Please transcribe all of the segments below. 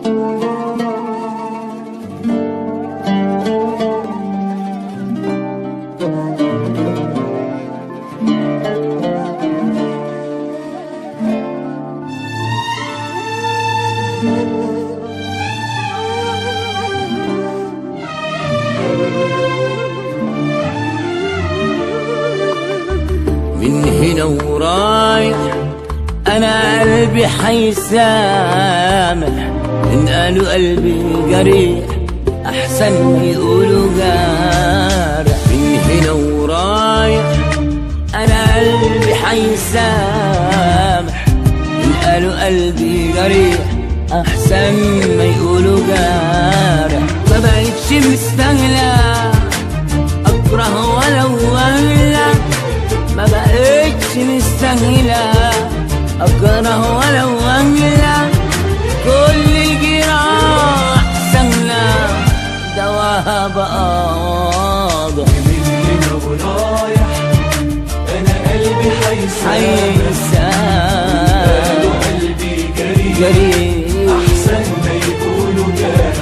من هنا ورايح انا قلبي حيسامح ان قالوا قلبي جريح احسن ما يقولوا جارح من هنا ورايح انا قلبي حيسامح ان قالوا قلبي جريح احسن ما يقولوا جارح ما بقتش مستاهله اكره ولو ولا ما بقتش مستاهلة أكره ولو أهلا كل الجراح سهلة دواها بقى واضح من هنا ورايح انا قلبي حيسامح حيسان قالوا قلبي جريح جريح احسن ما يقولوا جارح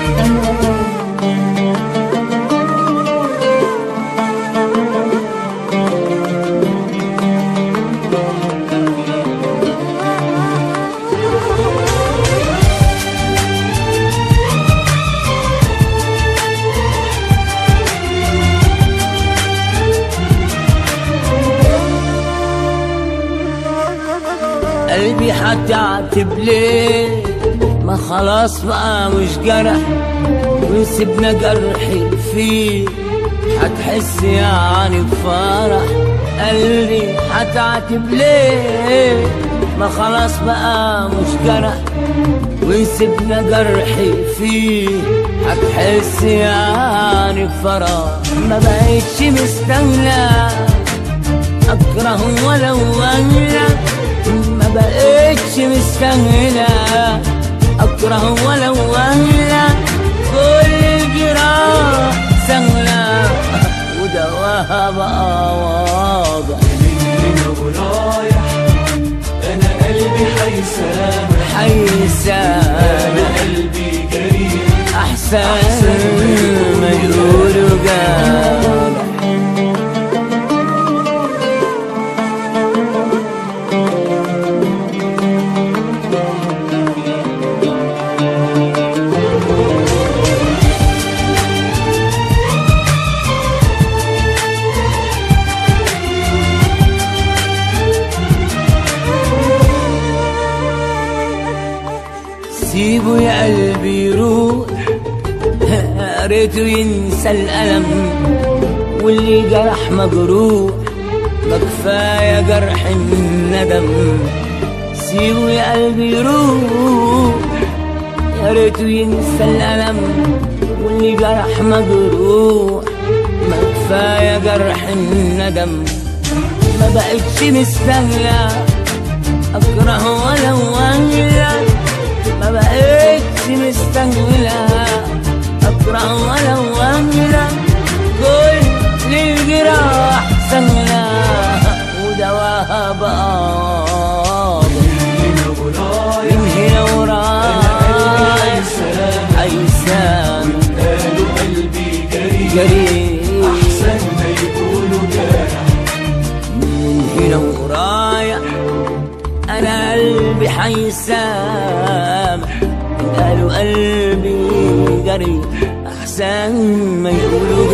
قلبي هتعتب ليه ما خلاص بقى مش جرح وسيبنا جرحي فيه هتحس يعني بفرح قلبي هتعتب ليه ما خلاص بقى مش جرح وسيبنا جرحي فيه هتحس يعني بفرح ما بقتش مستاهله اكره ولو اهلا ما بقتش مستاهله اكره ولو اهلا كل الجراح سهله ودواها بقى واضح من هنا ورايح انا قلبي حيسامح حيسان انا قلبي جريح احسن ما يقولوا جارح سيبه يا قلبي يروح يا ريته ينسى الألم واللي جرح مجروح ما كفاية جرح الندم سيبه يا قلبي يروح يا ريته ينسى الألم واللي جرح مجروح ما كفاية جرح الندم ما بقتش مستاهلة أكره ولو أهلا ما بقتش مستاهلة أكره ولو أهلا كل الجراح سهلة ودواها بقى هنا ورايح من هنا وراي حيسامح حيسان قالوا قلبي جريح جريح احسن ما يقولوا جارح من هنا ورايح انا قلبي حيسامح قالوا قلبي جري احسن ما يقولوا